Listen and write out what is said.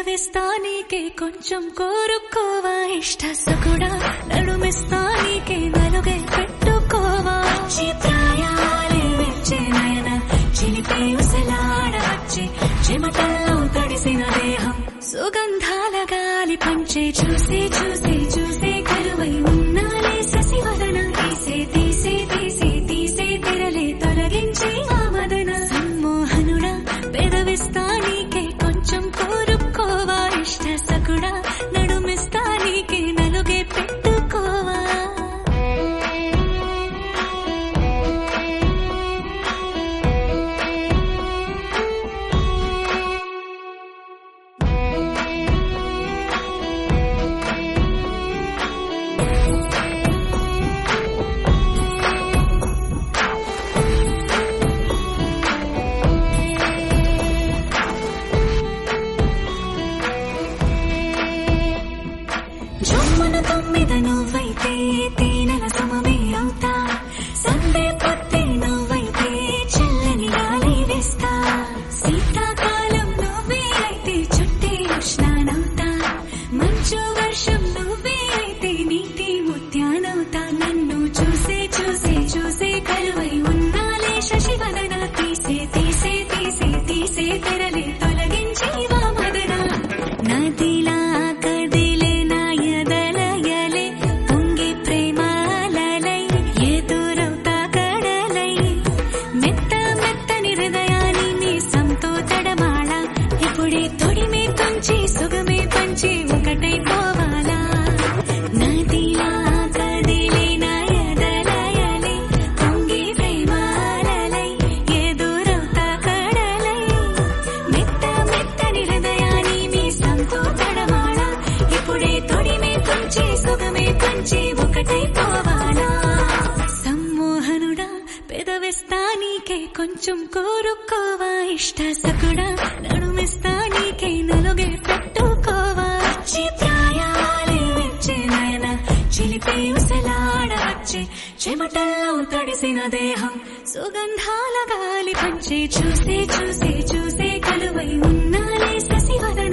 పెదవిస్తానీకే కొంచెం కోరుకోవా ఇష్ట సకుడా నడుమిస్తా నీకే నలుగే పెట్టుకోవా వచ్చి ప్రాయాలే వచ్చే నయన చిలిపి ఉసలాడవచ్చి చెమటల్లో తడిసిన దేహం సుగంధాల గాలి పంచే చూసి చూసి చూసి కరువై ఉన్నాలే శశివదన తీసే తీసే తీసే తీసే తెరలే తొలగించి ఆ మదన సమ్మోహనుడా పెదవిస్తా నీకే కొంచెం కోరుకోవా ఇష్ట సకుడా నడుమిస్తా నీకే నలుగే పెట్టుకోవా జమ్మున తొమ్మిద నువ్వైతే తేనెల సమమే అవుతా సందే పొత్తి నువ్వైతే చల్లని గాలి వేస్తా శీతాకాలం నువ్వే అయితే చుట్టే ఉష్ణానవుతా మంచు వర్షం నువ్వే అయితే నీటి ముత్యానవుతా నన్ను చూసే చూసే చూసే కరువై ఉన్నాలే శశివదన తీసే తీసే తీసే తీసే తెరలే తొలగించి వా మదన నదిలా కదిలే నా ఎదలయలే పొంగి ప్రేమాలలై ఎదురవుతా కడలై మెత్త మెత్తని హృదయాన్ని నీ సంతో తడమాళ ఇప్పుడే తొడిమే తుంచి సుగమే పంచి ఒకటై పోవాలా నదిలా కదిలే నా ఎదలయలే పొంగి ప్రేమాలలై ఎదురవుతా కడలై మెత్త మెత్తని హృదయాన్ని మీ సంతో తడమాళ ఇప్పుడే తొడిమే పంచి సుగమే పంచి ఒకటై పోవాలా సమ్మోహనుడా పెదవిస్తా నీకే కొంచెం కోరుకోవా ఇష్ట సకుడా నడుమిస్తా నీకే నలుగే పెట్టుకోవా వచ్చి ప్రాయాలే వచ్చే నయన చిలిపి ఉసలాడవచ్చే చెమటల్లో తడిసిన దేహం సుగంధాల గాలి పంచే చూసే చూసే చూసే కలువై ఉన్నాలే శశివద